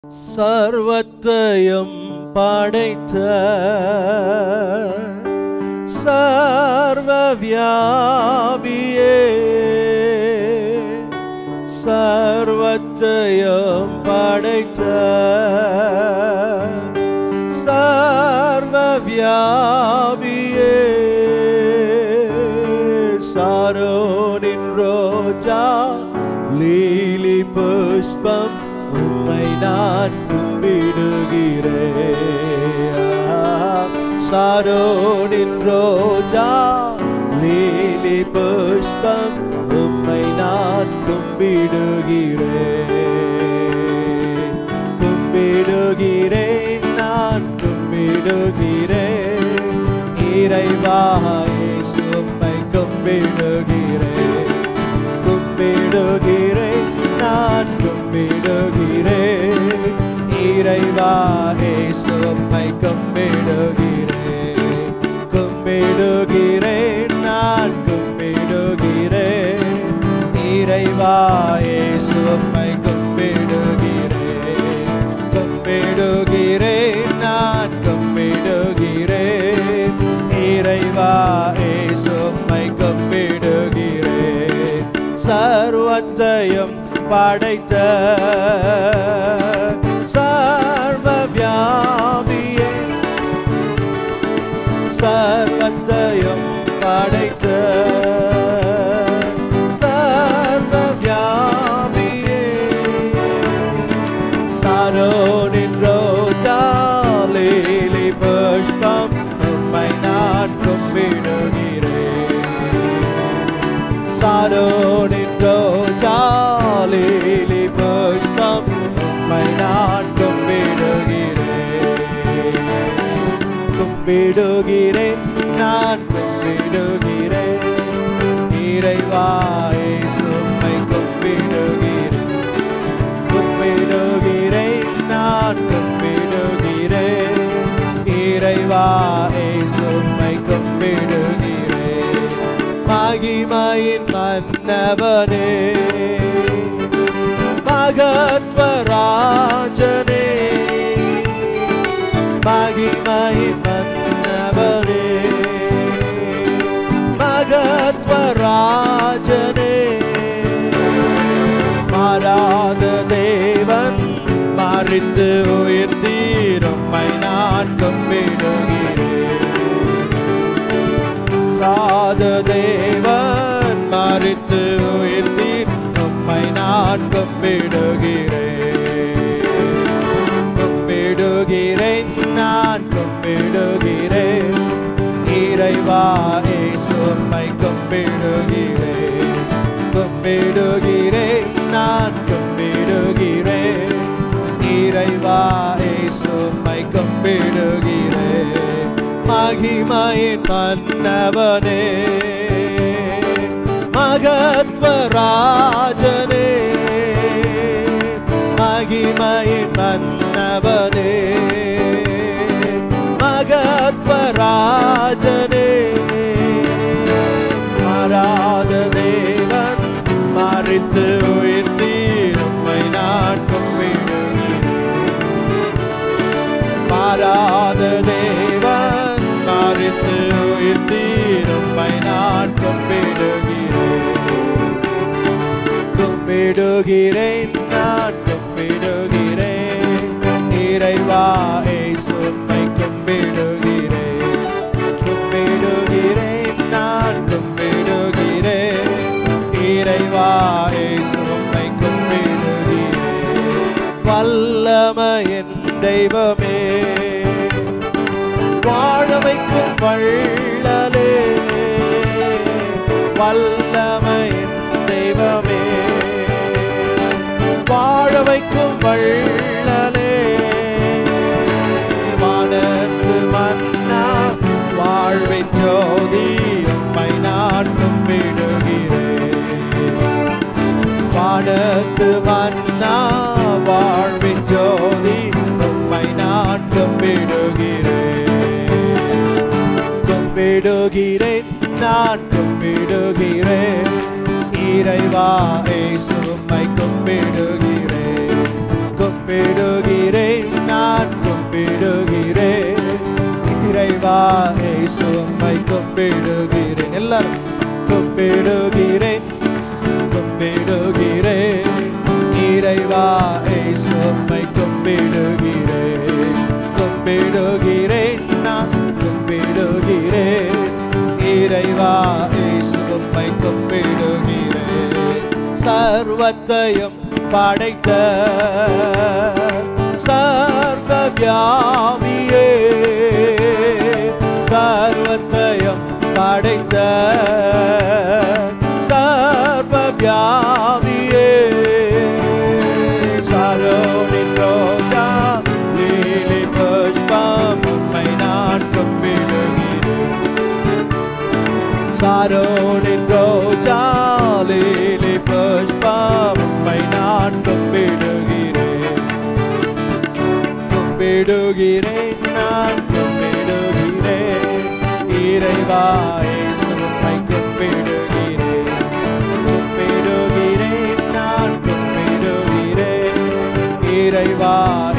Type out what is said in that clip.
சர்வத்தையும் படைத்த சர்வ வியாபியே சர்வத்தையும் படைத்த சர்வ வியாபியே சாரோனின் ரோஜா லீலி புஷ்பம் உம்மை நான் கும்பிடுகிறேன் சாரோனின் ரோஜா லீலி புஷ்பம் உம்மை நான் கும்பிடுகிறேன் கும்பிடுகிறேன் நான் கும்பிடுகிறேன் இறைவா இயேசு உம்மை கும்பிடுகிறேன் கும்பிடுகிறேன் நான் கும்பிடுகிறேன் இறைவா இயேசு உம்மை கும்பிடுகிறேன் கும்பிடுகிறேன் நான் கும்பிடுகிறேன் இறைவா இயேசு உம்மை கும்பிடுகிறேன் கும்பிடுகிறேன் நான் கும்பிடுகிறேன் இறைவா இயேசு உம்மை கும்பிடுகிறேன் சர்வத்தையும் படைத்த சர்வ வியாபியே சர்வத்தையும் படைத்த சர்வ வியாபியே சாரோனின் ரோஜா லீலி புஷ்பம் உம்மை நான் கும்பிடுகிறேன் சாரோனின் ரோஜா லீலி புஷ்பம் உம்மை நான் கும்பிடுகிறேன் கும்பிடுகிறேன் நான் கும்பிடுகிறேன் இறைவா இயேசு உம்மை கும்பிடுகிறேன் கும்பிடுகிறேன் நான் கும்பிடுகிறேன் இறைவா இயேசு உம்மை கும்பிடுகிறேன் மகிமையின் மன்னவனே மகத்வராஜனே மகிமையின் மன்னவனே மகத்வராஜனே மாறாத தேவன் மறித்து உயிர் தீரம்மை நான் கும்பிடுகிறேன் ராத தேவன் மறித்து உயிர் தீர்மை நான் கும்பிடுகிறேன் கும்பிடுகிறேன் நான் கும்பிடுகிறேன் இறைவா இயேசு உம்மை கும்பிடுகிறேன் கும்பிடுகிறேன் நான் கும்பிடுகிறேன் இறைவா இயேசு உம்மை கும்பிடுகிறேன் மகிமையின் மன்னவனே மகத்வராஜனே மகிமையின் மன்னவனே மகத்வராஜனே மாறாத தேவன் மறித்து உயிர் தீரும்மை நான் கும்பிடுகிறேன் மாறாத தேவன் மறித்து உயிர் தீரும்மை நான் கும்பிடுகிறேன் கும்பிடுகிறேன் நான் கும்பிடுகிறேன் இறைவா இயேசு உம்மை கும்பிடுகிறேன் கும்பிடுகிறேன் நான் கும்பிடுகிறேன் இறைவா இயேசு உம்மை கும்பிடுகிறேன் வல்லமையின் தெய்வமே வாழ வைக்கும் வள்ளலே வல்லமையின் தெய்வமே வாழ வைக்கும் வள்ளலே வானத்து மன்னா வாழ்வின் ஜோதி உம்மை நான் கும்பிடுகிறேன் வானத்து மன்னா வாழ்வின் ஜோதி உம்மை நான் கும்பிடுகிறேன் கும்பிடுகிறேன் நான் கும்பிடுகிறேன் இறைவா இயேசு உம்மை கும்பிடுகிறேன் கும்பிடுகிறேன் இயேசு உம்மை கும்பிடுகிறேன் எல்லாரும் கும்பிடுகிறேன் கும்பிடுகிறேன் இறைவா இயேசு உம்மை கும்பிடுகிறேன் கும்பிடுகிறேன் நான் கும்பிடுகிறேன் இறைவா இயேசு உம்மை கும்பிடுகிறேன் சர்வத்தையும் படைத்த சர்வ வியாபியே சர்வத்தையும் படைத்த சர்வ வியாபியே சாரோனின் ரோஜா லீலி புஷ்பம் உம்மை நான் கும்பிடுகிறேன் சாரோனின் ரோஜா லீலி புஷ்பம் உம்மை நான் கும்பிடுகிறேன் கும்பிடுகிறேன் நான் கும்பிடுகிறேன் இறைவா இயேசு உம்மை கும்பிடுகிறேன் கும்பிடுகிறேன் நான் கும்பிடுகிறேன் இறைவா